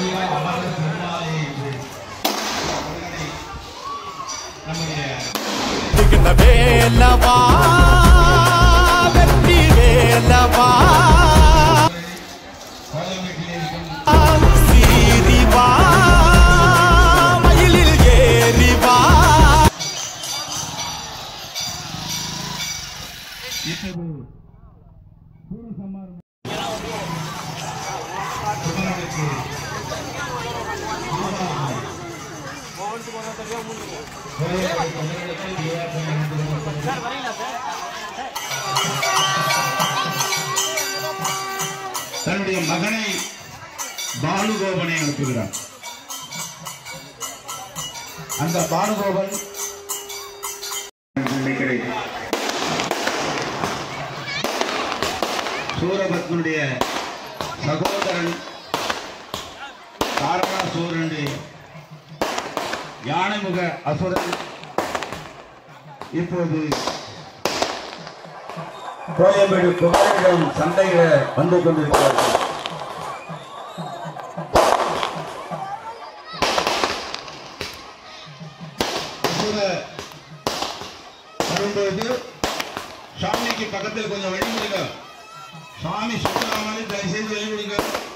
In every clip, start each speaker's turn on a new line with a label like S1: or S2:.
S1: அருளிலா அமர பெருமாளே என்று முருகனை நம்முடைய
S2: விக்ன வேலவா வெற்றி வேலவா
S1: கோயம்பேட்டில் இருக்கும்
S2: சீரிவா மயிலில் ஏறிவா
S1: இப்போது சூரசம்மாரம் புகழனுக்கு தன்னுடைய மகனை பானுகோபனை அனுப்புகிறார் அந்த பானுகோபன் நினைக்கிறேன் சூரபத்மனுடைய சகோதரன் தாரகாசூரனுடைய யானைமுக அசுரன் இப்போது கோயம்பேடு குமாரிடம் சண்டையிட வந்து கொண்டிருக்கிறார்கள் அசுர வரும்போது சாமிக்கு பக்கத்தில் கொஞ்சம் வழி விடுங்க சாமி சுத்தராமனை தயவு செய்து வழி விடுங்க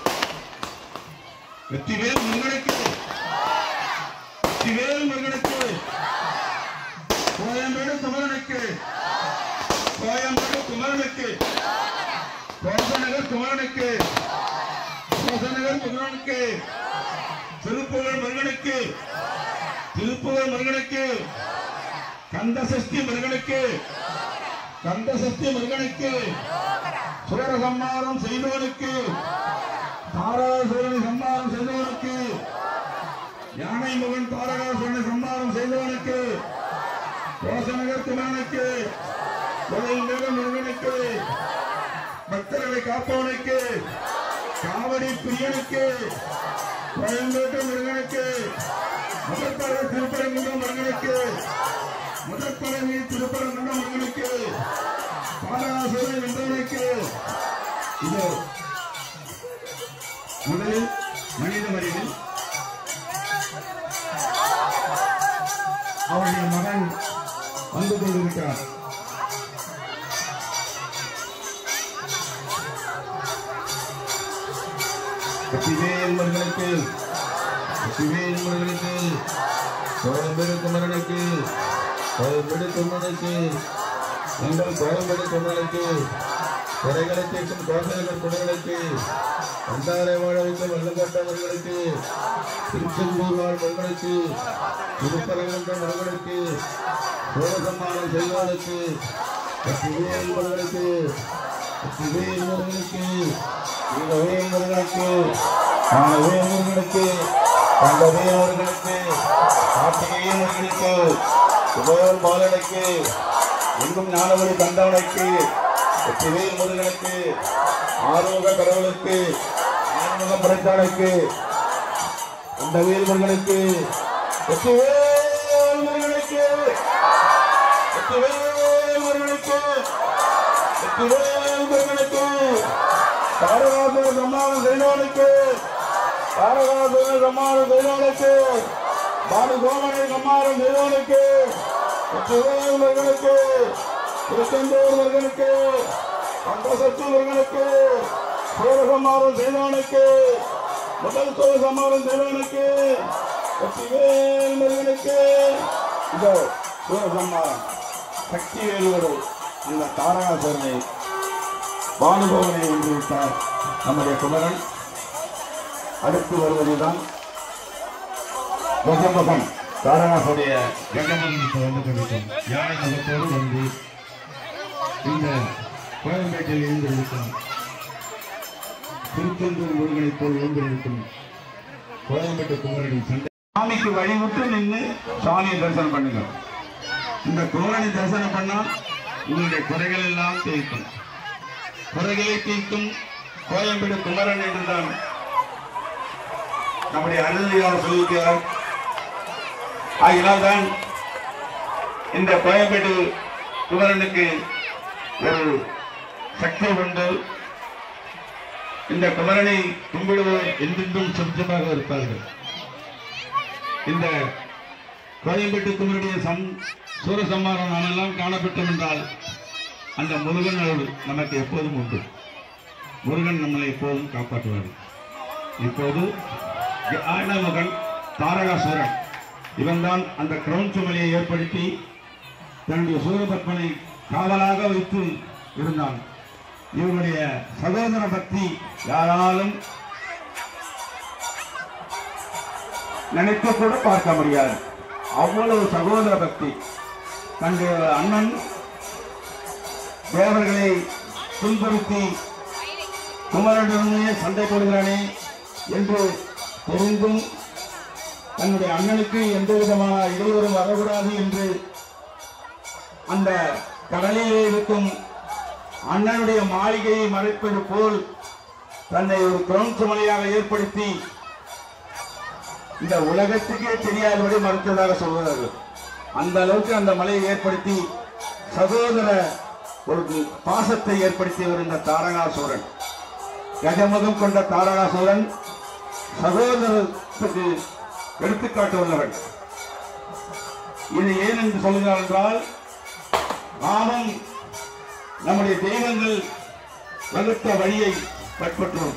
S1: வெற்றிவேல் முருகனுக்கு வெற்றிவேல் முருகனுக்கு கோயம்பேடு குமரனுக்கு கோயம்பேடு குமரனுக்கு கோசநகர் குமரனுக்கு கோசநகர் குமரனுக்கு திருப்புகழ் முருகனுக்கு திருப்புகழ் முருகனுக்கு கந்தசஷ்டி முருகனுக்கு கந்தசஷ்டி முருகனுக்கு சூர சம்மாரம் செய்தவனுக்கு தாராசுரனை சம்மாரம் செய்தவனுக்கு யானை முகன் தாரகாசுரனை சம்மாரம் செய்தவனுக்கு கோசநகர் குமரனுக்கு கொலைமிக முருகனுக்கு பக்தர்களை காப்பவனுக்கு காவடி பிரியனுக்கு கோயம்பேட்டு முருகனுக்கு முதற்பட திருப்பரங்குன்றம் முருகனுக்கு முதற்பழனி திருப்பரங்குன்றம் முருகனுக்கு பாலகாசுரனை வென்றவனுக்கு இதோ முதலில் மனித வரியில் அவருடைய மகன் வந்து கொண்டிருக்கிறார் வெற்றிவேல் மர்களுக்கு வெற்றிவேல் மர்களுக்கு கோயம்பேடு குமரனுக்கு கோயம்பேடு குமரனுக்கு எங்கள் கோயம்பேடு குமரனுக்கு குறைகளை தீர்க்கும் கோசைகள் குணங்களுக்கு வந்தாரை வாழ வைத்த வெள்ளக்கட்டவர்களுக்கு திருச்செந்தூர் வாழ் மர்களுக்கு திருப்பரங்குன்ற மர்களுக்கு சோழசம்மானம் செய்வானுக்கு வெற்றிவேல் மர்களுக்கு வெற்றிவேல் மர்களுக்கு இளவே முருகனுக்கு ஆனவே முருகனுக்கு கண்டவே முருகனுக்கு கார்த்திகேய முருகனுக்கு உபயோர் பாலனுக்கு எங்கும் ஞானவழி கண்டவனுக்கு வெற்றிவேல் முருகனுக்கு ஆறுமுக கடவுளுக்கு ஆறுமுகம் படைத்தானுக்கு கண்டவேல் முருகனுக்கு வெற்றிவேல் முருகனுக்கு வெற்றிவேல் முருகனுக்கு வெற்றிவேல் முருகனுக்கு தாரகாசுர சம்மானம் செய்தவனுக்கு தாரகாசுர சம்மானம் செய்தவனுக்கு பாடு சோமனை சம்மானம் செய்தவனுக்கு வெற்றிவேல் முருகனுக்கு திருச்செந்தூர் முருகனுக்கு கந்தசக்தி முருகனுக்கு சூரசம்மாரம் செய்தவனுக்கு முதல் சோழ சம்மாரம் செய்தவனுக்கு வெற்றிவேல் முருகனுக்கு இதோ சூரசம்மாரம் சக்தி வேலுவரு அந்த தாரகாசுரனை பானுபவனை வென்றுவிட்டார் நம்முடைய குமரன் அடுத்து வருவதுதான் கஜமுகம் தாரகாசுடைய கஜமுகம் இப்போ வந்து கொண்டிருக்கும் யானை முகத்தோடு வந்து இந்த கோயம்பேட்டில் எழுந்திருக்கும் திருச்செந்தூர் முருகனைப் போல் எழுந்திருக்கும் கோயம்பேட்டு குமரனின் சண்டை சாமிக்கு வழிவிட்டு நின்று சாமியை தரிசனம் பண்ணுங்க இந்த குமரனை தரிசனம் பண்ணா உங்களுடைய குறைகள் எல்லாம் தீர்க்கும் குறைகளை தீர்க்கும் கோயம்பேடு குமரன் என்றுதான் நம்முடைய அருள்யார் சொல்லியிருக்கிறார் ஆகினால்தான் இந்த கோயம்பேடு குமரனுக்கு ஒரு சக்தி உண்டு இந்த குமரனை கும்பிடுவோர் என்றென்றும் சொந்தமாக இருப்பார்கள் இந்த கோயம்பேட்டு குமரனுடைய சம் சூரசம்மாரம் நாமெல்லாம் காணப்பட்டோம் என்றால் அந்த முருகன் அருள் நமக்கு எப்போதும் உண்டு முருகன் நம்மளை எப்போதும் காப்பாற்றுவார் இப்போது ஆண்டமகன் தாரகாசூரன் இவன்தான் அந்த கிரௌன் சுமலையை ஏற்படுத்தி தன்னுடைய சூரபத்மனை காவலாக வைத்து இருந்தான் இவனுடைய சகோதர பக்தி யாராலும் நினைத்து கூட பார்க்க முடியாது அவ்வளவு சகோதர பக்தி தன்னுடைய அண்ணன் தேவர்களை துன்புறுத்தி குமரனுடனே சண்டை போடுகிறானே என்று தெரிந்தும் தன்னுடைய அண்ணனுக்கு எந்த விதமான இடையூறும் வரக்கூடாது என்று அந்த கடலிலே இருக்கும் அண்ணனுடைய மாளிகையை மறைப்பது போல் தன்னை ஒரு கிரௌண்ட் சுமலையாக ஏற்படுத்தி இந்த உலகத்துக்கே தெரியாதபடி மறுத்ததாக சொல்கிறார்கள் அந்த அளவுக்கு அந்த மலையை ஏற்படுத்தி சகோதர ஒரு பாசத்தை ஏற்படுத்தியவர் இந்த தாரகாசூரன் கஜமுகம் கொண்ட தாரகாசூரன் சகோதரத்துக்கு எடுத்துக்காட்டு உள்ளவன் இது ஏன் என்று சொல்கிறார் என்றால் நாமும் நம்முடைய தெய்வங்கள் வகுத்த வழியை பின்பற்றுவோம்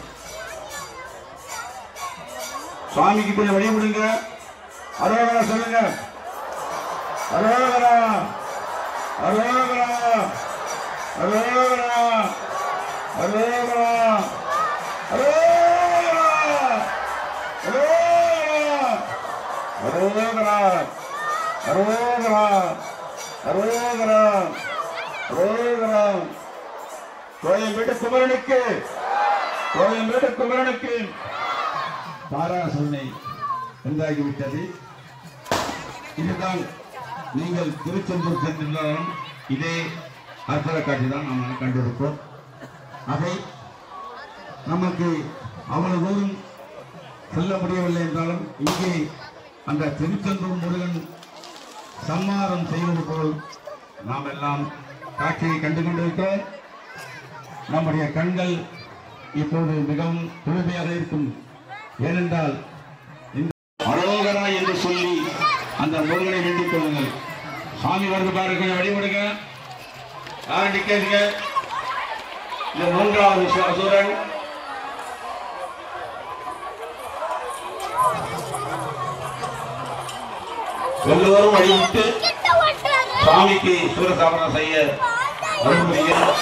S1: சுவாமிக்கு போய் வழி விடுங்க அரோகரா சொல்லுங்க அரோகரா அரோகரா அரோகரா அரோகரா அரோகரா அரோகரா அரோகரா அரோகரா அரோகரா கோயம்பேட்டு குமரனுக்கு கோயம்பேட்டு குமரனுக்கு தாராசுரனை உண்டாகிவிட்டது இதுதான் நீங்கள் திருச்செந்தூர் சென்றிருந்தாலும் இதே அற்புத காட்சி தான் நாம் கண்டிருப்போம் அதை நமக்கு அவ்வளவு தூரம் செல்ல முடியவில்லை என்றாலும் இங்கே அந்த திருச்செந்தூர் முருகன் சம்மாரம் செய்வது போல் நாம் எல்லாம் காட்சியை கண்டு கொண்டிருக்கிறோம் நம்முடைய கண்கள் இப்போது மிகவும் குளுமையாக இருக்கும் ஏனென்றால் இந்த அரோகரா என்று சொல்லி அந்த முருகனை வேண்டிக் கொள்ளுங்கள் சாமி வருது பாருங்க வழிபடுங்க யாரும் நிற்காதீங்க இந்த மூன்றாவது சூரன் எல்லோரும் வழிவிட்டு சுவாமிக்கு சூரசாமரம் செய்ய அனுமதிக்கிறோம்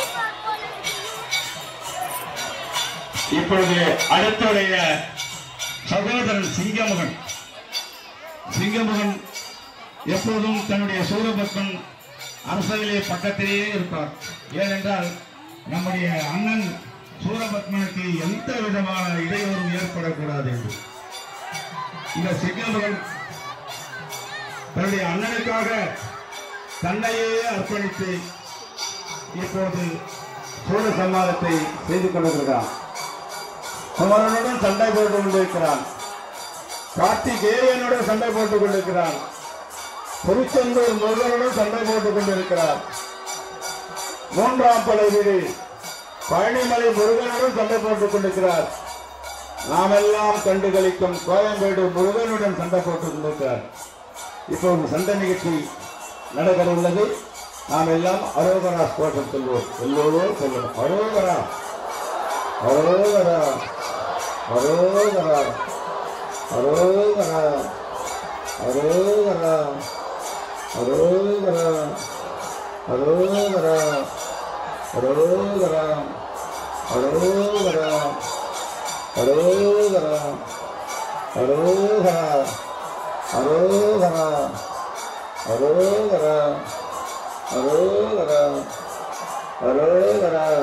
S1: இப்பொழுது அடுத்துடைய சகோதரன் சிங்கமுகன் சிங்கமுகன் எப்போதும் தன்னுடைய சூரபத்மன் அரசவையிலே பக்கத்திலேயே இருப்பார் ஏனென்றால் நம்முடைய அண்ணன் சூரபத்மனுக்கு எந்த விதமான இடையூறும் ஏற்படக்கூடாது என்று இந்த சிங்கமுகன் தன்னுடைய அண்ணனுக்காக தன்னையே அர்ப்பணித்து இப்போது சூர சம்மாதத்தை செய்து கொண்டிருக்கிறான் குமரனுடன் சண்டை போட்டுக் கொண்டிருக்கிறான் கார்த்திகேயனுடன் சண்டை போட்டுக் கொண்டிருக்கிறான் திருச்செந்தூர் முருகனுடன் சண்டை போட்டுக் கொண்டிருக்கிறார் மூன்றாம் படை வீடு பழனிமலை முருகனுடன் சண்டை போட்டுக் கொண்டிருக்கிறார் நாமெல்லாம் கண்டு களிக்கும் கோயம்பேடு முருகனுடன் சண்டை போட்டுக் கொண்டிருக்கிறார் இப்போது சண்டை நிகழ்ச்சி நடைபெற உள்ளது நாம் எல்லாம் அரோகரா ஸ்போர்ட்ஸ் சொல்வோம் எல்லோரும் சொல்லணும் அரோகரா அரோகரா அரோகரா அரோகரா அரோகரா அரோகரா அரோகரா அரோகரா அரோகரா அரோகரா அரோகரா அரோகரா அரோகரா அரோகரா அரோகரா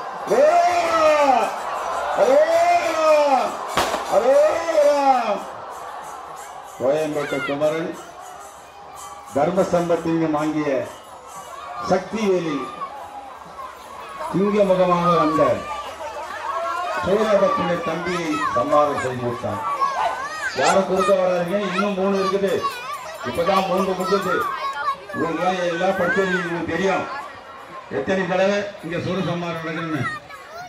S1: அரோகரா அரோகரா கோயம்பேட்டு குமரன் தர்ம சம்பத்திங்கம் வாங்கிய சக்தி வேலி சிங்க முகமாக வந்த சூரியபத்தினை தம்பியை சம்மாதம் செய்து விட்டான் யாரும் கொடுக்க வராதீங்க இன்னும் மூணு இருக்குது இப்பதான் மூன்று முடிஞ்சது உங்களுக்கு எல்லாம் படிச்சது உங்களுக்கு தெரியும் எத்தனை தடவை இங்க சூரிய சம்மாரம் நடக்குதுன்னு